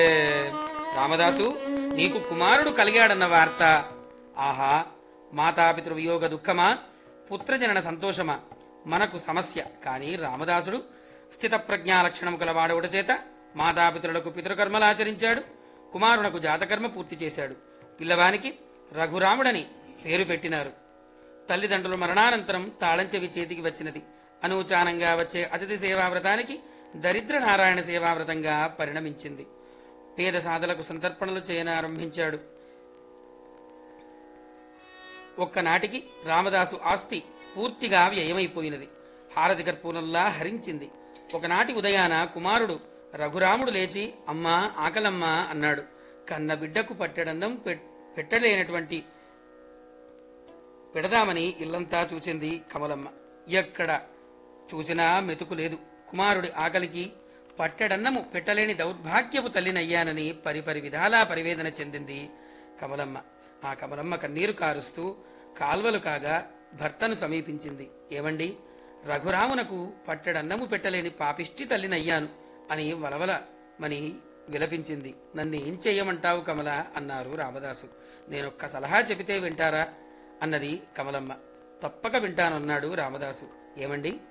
రామదాసు నీకు కుమారుడు కలిగాడన్న వార్త ఆహా మాతాపితృ వియోగ దుఃఖమా పుత్రజనన సంతోషమా మనకు సమస్య కాని రామదాసుడు స్థిత ప్రజ్ఞా లక్షణము కలవాడవుట చేత మాతాపితరులకు పితృకర్మలు ఆచరించాడు కుమారునకు జాతకర్మ పూర్తి చేశాడు పిల్లవానికి రఘురాముడని పేరు పెట్టినారు తల్లిదండ్రుల మరణానంతరం తాళంచెవి చేతికి వచ్చినది అనూచానంగా వచ్చే అతిథి సేవావ్రతానికి దరిద్ర నారాయణ సేవావ్రతంగా పరిణమించింది పేద సాధలకు సంతర్పణలు చేయనారంభించాడు ఒక్కనాటికి రామదాసు ఆస్తి పూర్తిగా వ్యయమైపోయినది హారతి కర్పూరంలా హరించింది ఒకనాటి ఉదయాన కుమారుడు రఘురాముడు లేచి అమ్మా ఆకలమ్మా అన్నాడు కన్న బిడ్డకు పట్టెడన్నం పెట్- పెట్టలేనటువంటి పెడదామని ఇల్లంతా చూచింది కమలమ్మ ఎక్కడ చూసినా మెతుకు లేదు కుమారుడి ఆకలికి పట్టెడన్నము పెట్టలేని దౌర్భాగ్యపు తల్లినయ్యానని పరిపరి విధాలా పరివేదన చెందింది కమలమ్మ ఆ కమలమ్మ కన్నీరు కారుస్తూ కాల్వలు కాగా భర్తను సమీపించింది ఏమండి రఘురామునకు పట్టెడన్నము పెట్టలేని పాపిష్టి తల్లినయ్యాను అని వలవల మని విలపించింది నన్ను ఏం చెయ్యమంటావు కమల అన్నారు రామదాసు నేనొక్క సలహా చెబితే వింటారా అన్నది కమలమ్మ తప్పక వింటానన్నాడు రామదాసు ఏమండి